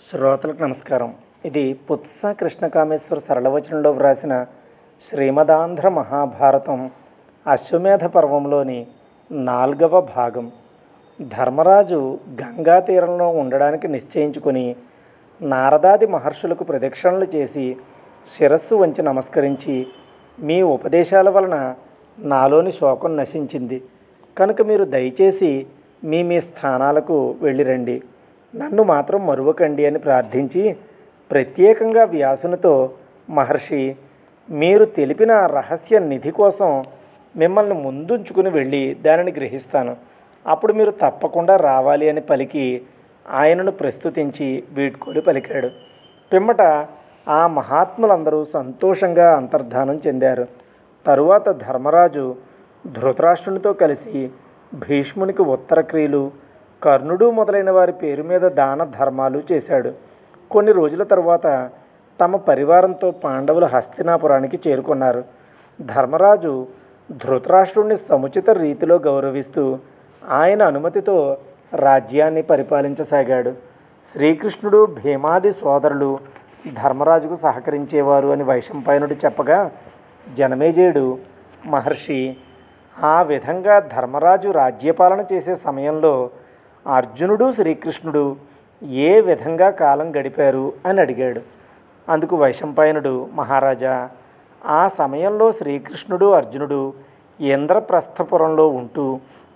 శ్రోతలకు నమస్కారం ఇది పుత్స కృష్ణకామేశ్వర సరళవచనంలో వ్రాసిన శ్రీమదాంధ్ర మహాభారతం అశ్వమేధ పర్వంలోని నాలుగవ భాగం ధర్మరాజు గంగా తీరంలో ఉండడానికి నిశ్చయించుకొని నారదాది మహర్షులకు ప్రదక్షిణలు చేసి శిరస్సు వంచి నమస్కరించి మీ ఉపదేశాల వలన నాలోని శోకం నశించింది కనుక మీరు దయచేసి మీ మీ స్థానాలకు వెళ్ళిరండి నన్ను మాత్రం మరువకండి అని ప్రార్థించి ప్రత్యేకంగా వ్యాసునితో మహర్షి మీరు తెలిపిన రహస్య నిధి కోసం మిమ్మల్ని ముందుంచుకుని వెళ్ళి దానిని గ్రహిస్తాను అప్పుడు మీరు తప్పకుండా రావాలి అని పలికి ఆయనను ప్రస్తుతించి వీడ్కోలు పలికాడు పిమ్మట ఆ మహాత్ములందరూ సంతోషంగా అంతర్ధానం చెందారు తరువాత ధర్మరాజు ధృతరాష్ట్రునితో కలిసి భీష్మునికి ఉత్తర క్రియలు కర్ణుడు మొదలైన వారి పేరు మీద దాన ధర్మాలు చేశాడు కొన్ని రోజుల తరువాత తమ పరివారంతో పాండవులు హస్తినాపురానికి చేరుకున్నారు ధర్మరాజు ధృతరాష్ట్రుణ్ణి సముచిత రీతిలో గౌరవిస్తూ ఆయన అనుమతితో రాజ్యాన్ని పరిపాలించసాగాడు శ్రీకృష్ణుడు భీమాది సోదరులు ధర్మరాజుకు సహకరించేవారు అని వైశంపాయనుడు చెప్పగా జనమేజయుడు మహర్షి ఆ విధంగా ధర్మరాజు రాజ్యపాలన చేసే సమయంలో అర్జునుడు శ్రీకృష్ణుడు ఏ విధంగా కాలం గడిపారు అని అడిగాడు అందుకు వైశంపాయనుడు మహారాజా ఆ సమయంలో శ్రీకృష్ణుడు అర్జునుడు ఇంద్రప్రస్థపురంలో ఉంటూ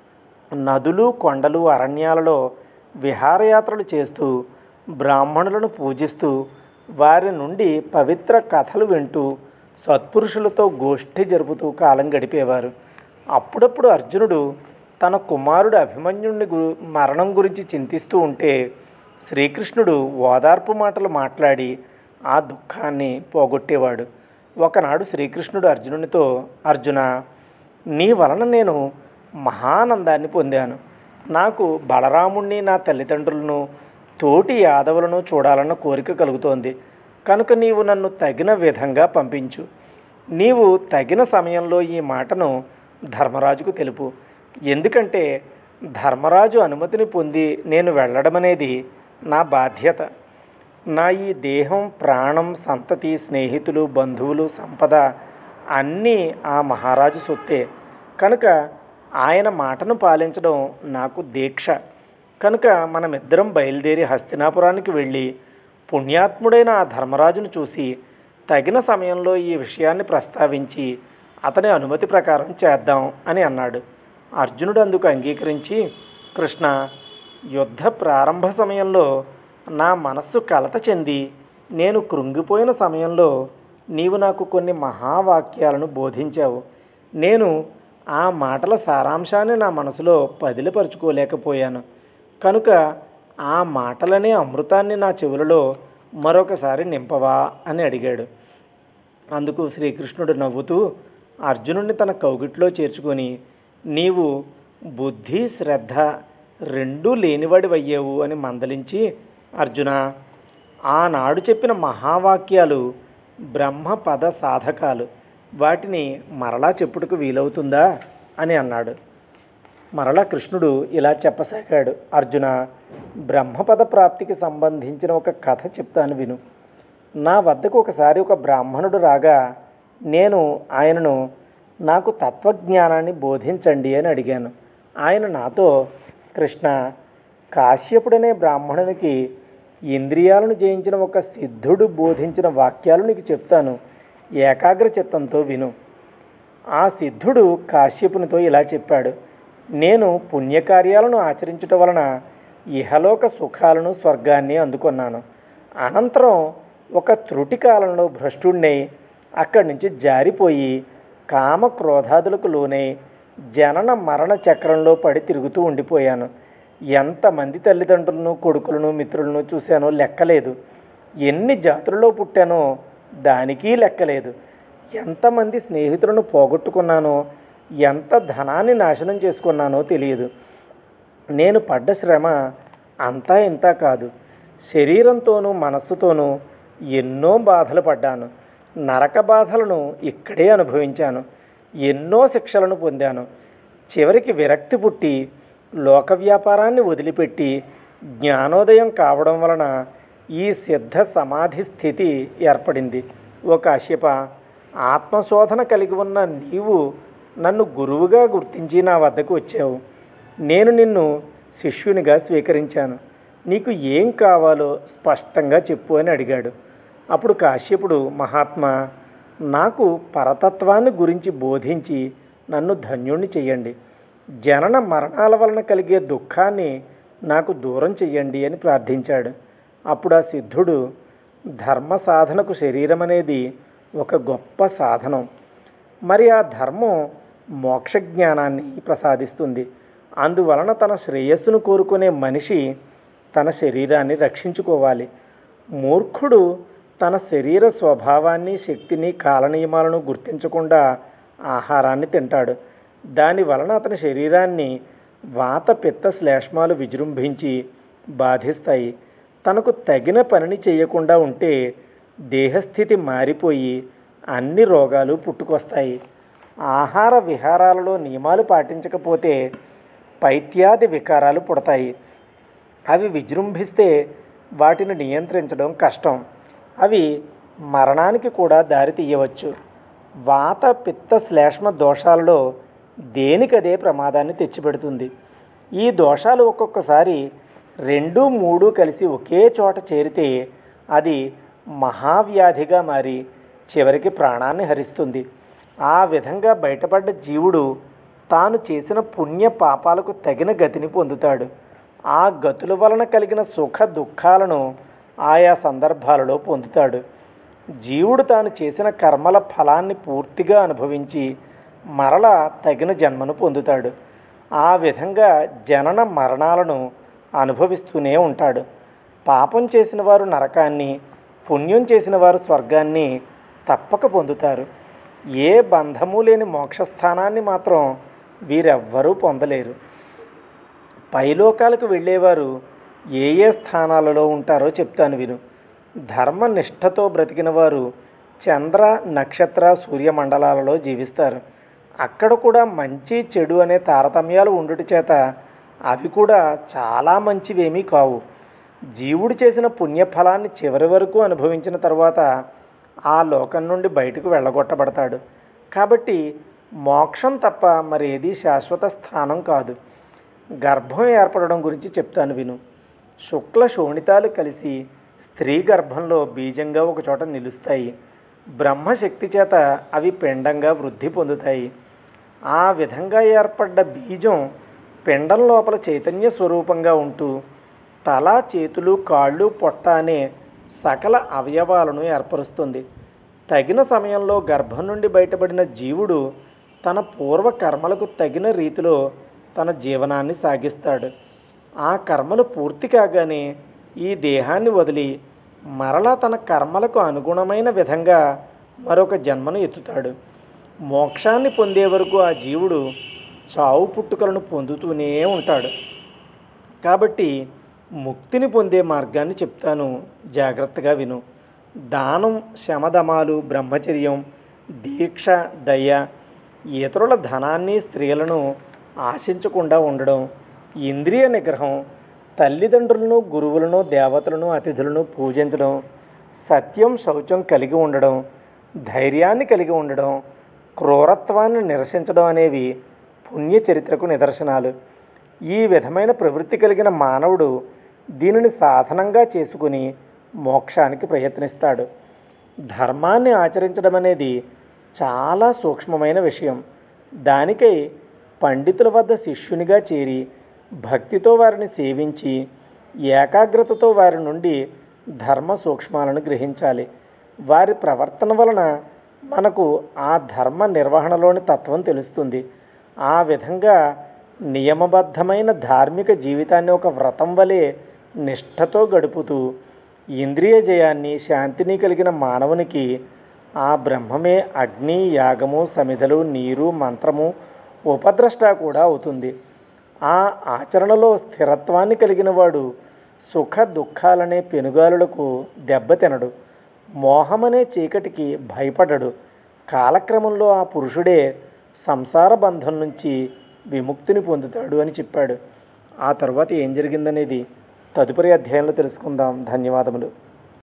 నదులు కొండలు అరణ్యాలలో విహారయాత్రలు చేస్తూ బ్రాహ్మణులను పూజిస్తూ వారి నుండి పవిత్ర కథలు వింటూ సత్పురుషులతో గోష్ఠి జరుపుతూ కాలం గడిపేవారు అప్పుడప్పుడు అర్జునుడు తన కుమారుడు అభిమన్యుడిని గు మరణం గురించి చింతిస్తూ ఉంటే శ్రీకృష్ణుడు ఓదార్పు మాటలు మాట్లాడి ఆ దుఃఖాన్ని పోగొట్టేవాడు ఒకనాడు శ్రీకృష్ణుడు అర్జునునితో అర్జున నీ వలన నేను మహానందాన్ని పొందాను నాకు బలరాముణ్ణి నా తల్లిదండ్రులను తోటి యాదవులను చూడాలన్న కోరిక కలుగుతోంది కనుక నీవు నన్ను తగిన విధంగా పంపించు నీవు తగిన సమయంలో ఈ మాటను ధర్మరాజుకు తెలుపు ఎందుకంటే ధర్మరాజు అనుమతిని పొంది నేను వెళ్ళడం అనేది నా బాధ్యత నా ఈ దేహం ప్రాణం సంతతి స్నేహితులు బంధువులు సంపద అన్నీ ఆ మహారాజు సొత్తే కనుక ఆయన మాటను పాలించడం నాకు దీక్ష కనుక మనమిద్దరం బయలుదేరి హస్తినాపురానికి వెళ్ళి పుణ్యాత్ముడైన ఆ ధర్మరాజును చూసి తగిన సమయంలో ఈ విషయాన్ని ప్రస్తావించి అతని అనుమతి ప్రకారం చేద్దాం అని అన్నాడు అర్జునుడు అందుకు అంగీకరించి కృష్ణ యుద్ధ ప్రారంభ సమయంలో నా మనస్సు కలత చెంది నేను కృంగిపోయిన సమయంలో నీవు నాకు కొన్ని మహావాక్యాలను బోధించావు నేను ఆ మాటల సారాంశాన్ని నా మనసులో పదిలపరుచుకోలేకపోయాను కనుక ఆ మాటలనే అమృతాన్ని నా చెవులలో మరొకసారి నింపవా అని అడిగాడు అందుకు శ్రీకృష్ణుడు నవ్వుతూ అర్జునుడిని తన కౌగిట్లో చేర్చుకొని నీవు బుద్ధి శ్రద్ధ రెండూ లేనివాడివయ్యావు అని మందలించి అర్జున ఆనాడు చెప్పిన మహావాక్యాలు బ్రహ్మపద సాధకాలు వాటిని మరలా చెప్పుటకు వీలవుతుందా అని అన్నాడు మరలా కృష్ణుడు ఇలా చెప్పసాగాడు అర్జున బ్రహ్మపద ప్రాప్తికి సంబంధించిన ఒక కథ చెప్తాను విను నా వద్దకు ఒకసారి ఒక బ్రాహ్మణుడు రాగా నేను ఆయనను నాకు తత్వజ్ఞానాన్ని బోధించండి అని అడిగాను ఆయన నాతో కృష్ణ కాశ్యపుడనే బ్రాహ్మణునికి ఇంద్రియాలను జయించిన ఒక సిద్ధుడు బోధించిన వాక్యాలు నీకు చెప్తాను ఏకాగ్ర చిత్తంతో విను ఆ సిద్ధుడు కాశ్యపునితో ఇలా చెప్పాడు నేను పుణ్యకార్యాలను ఆచరించుట వలన ఇహలోక సుఖాలను స్వర్గాన్ని అందుకున్నాను అనంతరం ఒక త్రుటి కాలంలో భ్రష్టుణ్ణి అక్కడి నుంచి జారిపోయి కామ క్రోధాదులకు లోనై జనన మరణ చక్రంలో పడి తిరుగుతూ ఉండిపోయాను ఎంతమంది తల్లిదండ్రులను కొడుకులను మిత్రులను చూశానో లెక్కలేదు ఎన్ని జాతులలో పుట్టానో దానికి లెక్కలేదు ఎంతమంది స్నేహితులను పోగొట్టుకున్నానో ఎంత ధనాన్ని నాశనం చేసుకున్నానో తెలియదు నేను పడ్డ శ్రమ అంతా ఇంత కాదు శరీరంతోనూ మనస్సుతోనూ ఎన్నో బాధలు పడ్డాను నరక బాధలను ఇక్కడే అనుభవించాను ఎన్నో శిక్షలను పొందాను చివరికి విరక్తి పుట్టి లోక వ్యాపారాన్ని వదిలిపెట్టి జ్ఞానోదయం కావడం వలన ఈ సిద్ధ సమాధి స్థితి ఏర్పడింది ఓ కాశ్యప ఆత్మశోధన కలిగి ఉన్న నీవు నన్ను గురువుగా గుర్తించి నా వద్దకు వచ్చావు నేను నిన్ను శిష్యునిగా స్వీకరించాను నీకు ఏం కావాలో స్పష్టంగా చెప్పు అని అడిగాడు అప్పుడు కాశ్యపుడు మహాత్మా నాకు పరతత్వాన్ని గురించి బోధించి నన్ను ధన్యుణ్ణి చెయ్యండి జనన మరణాల వలన కలిగే దుఃఖాన్ని నాకు దూరం చెయ్యండి అని ప్రార్థించాడు అప్పుడు ఆ సిద్ధుడు ధర్మ సాధనకు శరీరం అనేది ఒక గొప్ప సాధనం మరి ఆ ధర్మం మోక్ష జ్ఞానాన్ని ప్రసాదిస్తుంది అందువలన తన శ్రేయస్సును కోరుకునే మనిషి తన శరీరాన్ని రక్షించుకోవాలి మూర్ఖుడు తన శరీర స్వభావాన్ని శక్తిని కాలనియమాలను గుర్తించకుండా ఆహారాన్ని తింటాడు దాని వలన అతని శరీరాన్ని వాత పిత్త శ్లేష్మాలు విజృంభించి బాధిస్తాయి తనకు తగిన పనిని చేయకుండా ఉంటే దేహస్థితి మారిపోయి అన్ని రోగాలు పుట్టుకొస్తాయి ఆహార విహారాలలో నియమాలు పాటించకపోతే పైత్యాది వికారాలు పుడతాయి అవి విజృంభిస్తే వాటిని నియంత్రించడం కష్టం అవి మరణానికి కూడా దారి తీయవచ్చు వాత పిత్త శ్లేష్మ దోషాలలో దేనికదే ప్రమాదాన్ని తెచ్చిపెడుతుంది ఈ దోషాలు ఒక్కొక్కసారి రెండు మూడు కలిసి ఒకే చోట చేరితే అది మహావ్యాధిగా మారి చివరికి ప్రాణాన్ని హరిస్తుంది ఆ విధంగా బయటపడ్డ జీవుడు తాను చేసిన పుణ్య పాపాలకు తగిన గతిని పొందుతాడు ఆ గతుల వలన కలిగిన సుఖ దుఃఖాలను ఆయా సందర్భాలలో పొందుతాడు జీవుడు తాను చేసిన కర్మల ఫలాన్ని పూర్తిగా అనుభవించి మరల తగిన జన్మను పొందుతాడు ఆ విధంగా జనన మరణాలను అనుభవిస్తూనే ఉంటాడు పాపం చేసిన వారు నరకాన్ని పుణ్యం చేసిన వారు స్వర్గాన్ని తప్పక పొందుతారు ఏ బంధము లేని మోక్షస్థానాన్ని మాత్రం వీరెవ్వరూ పొందలేరు పైలోకాలకు వెళ్ళేవారు ఏ ఏ స్థానాలలో ఉంటారో చెప్తాను విను ధర్మనిష్టతో బ్రతికిన వారు చంద్ర నక్షత్ర సూర్యమండలాలలో జీవిస్తారు అక్కడ కూడా మంచి చెడు అనే తారతమ్యాలు ఉండుట చేత అవి కూడా చాలా మంచివేమీ కావు జీవుడు చేసిన పుణ్యఫలాన్ని చివరి వరకు అనుభవించిన తర్వాత ఆ లోకం నుండి బయటకు వెళ్ళగొట్టబడతాడు కాబట్టి మోక్షం తప్ప మరేది శాశ్వత స్థానం కాదు గర్భం ఏర్పడడం గురించి చెప్తాను విను శుక్ల శోణితాలు కలిసి స్త్రీ గర్భంలో బీజంగా ఒకచోట నిలుస్తాయి బ్రహ్మశక్తి చేత అవి పిండంగా వృద్ధి పొందుతాయి ఆ విధంగా ఏర్పడ్డ బీజం పిండం లోపల చైతన్య స్వరూపంగా ఉంటూ తల చేతులు కాళ్ళు పొట్ట అనే సకల అవయవాలను ఏర్పరుస్తుంది తగిన సమయంలో గర్భం నుండి బయటపడిన జీవుడు తన పూర్వ కర్మలకు తగిన రీతిలో తన జీవనాన్ని సాగిస్తాడు ఆ కర్మలు పూర్తి కాగానే ఈ దేహాన్ని వదిలి మరలా తన కర్మలకు అనుగుణమైన విధంగా మరొక జన్మను ఎత్తుతాడు మోక్షాన్ని పొందే వరకు ఆ జీవుడు చావు పుట్టుకలను పొందుతూనే ఉంటాడు కాబట్టి ముక్తిని పొందే మార్గాన్ని చెప్తాను జాగ్రత్తగా విను దానం శమదమాలు బ్రహ్మచర్యం దీక్ష దయ ఇతరుల ధనాన్ని స్త్రీలను ఆశించకుండా ఉండడం ఇంద్రియ నిగ్రహం తల్లిదండ్రులను గురువులను దేవతలను అతిథులను పూజించడం సత్యం శౌచం కలిగి ఉండడం ధైర్యాన్ని కలిగి ఉండడం క్రూరత్వాన్ని నిరసించడం అనేవి పుణ్య చరిత్రకు నిదర్శనాలు ఈ విధమైన ప్రవృత్తి కలిగిన మానవుడు దీనిని సాధనంగా చేసుకుని మోక్షానికి ప్రయత్నిస్తాడు ధర్మాన్ని ఆచరించడం అనేది చాలా సూక్ష్మమైన విషయం దానికై పండితుల వద్ద శిష్యునిగా చేరి భక్తితో వారిని సేవించి ఏకాగ్రతతో వారి నుండి ధర్మ సూక్ష్మాలను గ్రహించాలి వారి ప్రవర్తన వలన మనకు ఆ ధర్మ నిర్వహణలోని తత్వం తెలుస్తుంది ఆ విధంగా నియమబద్ధమైన ధార్మిక జీవితాన్ని ఒక వ్రతం వలె నిష్ఠతో గడుపుతూ ఇంద్రియ జయాన్ని శాంతిని కలిగిన మానవునికి ఆ బ్రహ్మమే అగ్ని యాగము సమిధలు నీరు మంత్రము ఉపద్రష్ట కూడా అవుతుంది ఆ ఆచరణలో స్థిరత్వాన్ని కలిగిన వాడు సుఖ దుఃఖాలనే పెనుగాలులకు దెబ్బతినడు మోహమనే చీకటికి భయపడడు కాలక్రమంలో ఆ పురుషుడే సంసార బంధం నుంచి విముక్తిని పొందుతాడు అని చెప్పాడు ఆ తర్వాత ఏం జరిగిందనేది తదుపరి అధ్యాయంలో తెలుసుకుందాం ధన్యవాదములు